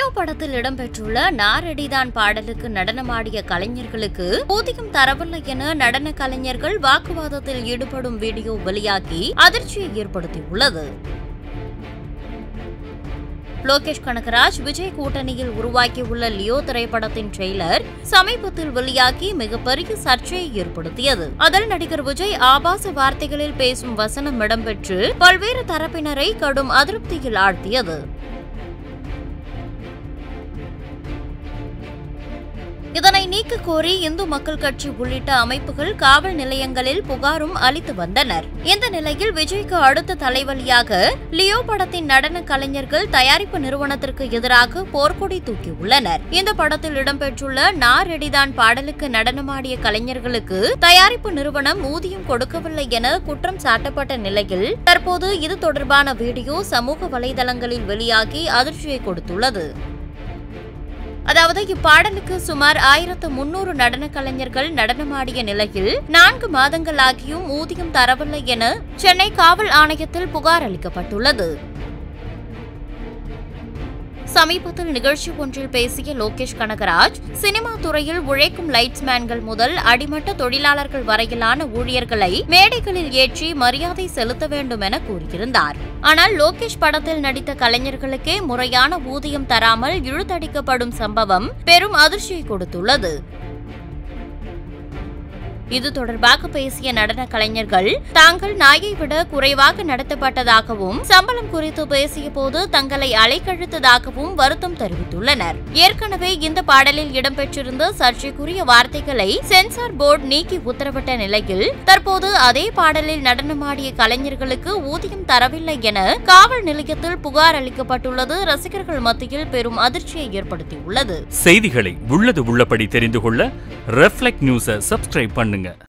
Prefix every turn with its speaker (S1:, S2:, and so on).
S1: Leo படத்தில் இடம்பெற்றுள்ள நாரடிதான் பாடலுக்கு நடனமாடிய கலைஞர்களுக்கு ஊதியம் தரவில்லை என நடன கலைஞர்கள் வாக்குவாதத்தில் ஈடுபடும் வீடியோ வெளியாகி அதிர்ச்சியை ஏற்படுத்தியுள்ளது லோகேஷ் கனகராஜ் விஜய் கூட்டணியில் உருவாக்கியுள்ள லியோ திரைப்படத்தின் ட்ரெய்லர் சமீபத்தில் வெளியாகி மிகப்பெரிய சர்ச்சையை ஏற்படுத்தியது அதில் நடிகர் விஜய் ஆபாச வார்த்தைகளில் பேசும் வசனம் இடம்பெற்று பல்வேறு தரப்பினரை கடும் அதிருப்தியில் ஆழ்த்தியது இதனை நீக்க கோரி இந்து மக்கள் கட்சி உள்ளிட்ட அமைப்புகள் காவல் நிலையங்களில் புகாரும் அளித்து வந்தனர் இந்த நிலையில் விஜய்க்கு அடுத்த தலைவலியாக லியோ படத்தின் நடன கலைஞர்கள் தயாரிப்பு நிறுவனத்திற்கு எதிராக போர்க்கொடி தூக்கியுள்ளனர் இந்த படத்தில் இடம்பெற்றுள்ள நார் ரெடிதான் பாடலுக்கு நடனமாடிய கலைஞர்களுக்கு தயாரிப்பு நிறுவனம் ஊதியம் கொடுக்கவில்லை என குற்றம் சாட்டப்பட்ட நிலையில் தற்போது இது தொடர்பான வீடியோ சமூக வலைதளங்களில் வெளியாகி அதிர்ச்சியை கொடுத்துள்ளது அதாவது இப்பாடலுக்கு சுமார் ஆயிரத்து முன்னூறு நடன கலைஞர்கள் நடனமாடிய நிலையில் நான்கு மாதங்கள் ஆகியும் ஊதியம் தரவில்லை என சென்னை காவல் ஆணையத்தில் புகார் அளிக்கப்பட்டுள்ளது சமீபத்தில் நிகழ்ச்சி ஒன்றில் பேசிய லோகேஷ் கனகராஜ் சினிமா துறையில் உழைக்கும் லைட்ஸ்மேன்கள் முதல் அடிமட்ட தொழிலாளர்கள் வரையிலான ஊழியர்களை மேடைகளில் ஏற்றி மரியாதை செலுத்த வேண்டும் என கூறியிருந்தார் ஆனால் லோகேஷ் படத்தில் நடித்த கலைஞர்களுக்கே முறையான ஊதியம் தராமல் இழுத்தடிக்கப்படும் சம்பவம் பெரும் அதிர்ச்சியை கொடுத்துள்ளது இது தொடர்பாக பேசிய நடன கலைஞர்கள் தாங்கள் நாயை விட குறைவாக நடத்தப்பட்டதாகவும் சம்பளம் குறித்து பேசிய போது தங்களை அலைக்கழித்ததாகவும் வருத்தம் தெரிவித்துள்ளனர் ஏற்கனவே இந்த பாடலில் இடம்பெற்றிருந்த சர்ச்சைக்குரிய வார்த்தைகளை சென்சார் போர்டு நீக்கி உத்தரவிட்ட நிலையில் தற்போது அதே பாடலில் நடனமாடிய கலைஞர்களுக்கு ஊதியம் தரவில்லை என காவல் நிலையத்தில் புகார் அளிக்கப்பட்டுள்ளது ரசிகர்கள் மத்தியில் பெரும் அதிர்ச்சியை ஏற்படுத்தியுள்ளது
S2: செய்திகளை உள்ளது உள்ளபடி தெரிந்து கொள்ள ரெஃப்ளெக்ட் நியூஸை சப்ஸ்கிரைப் பண்ணுங்க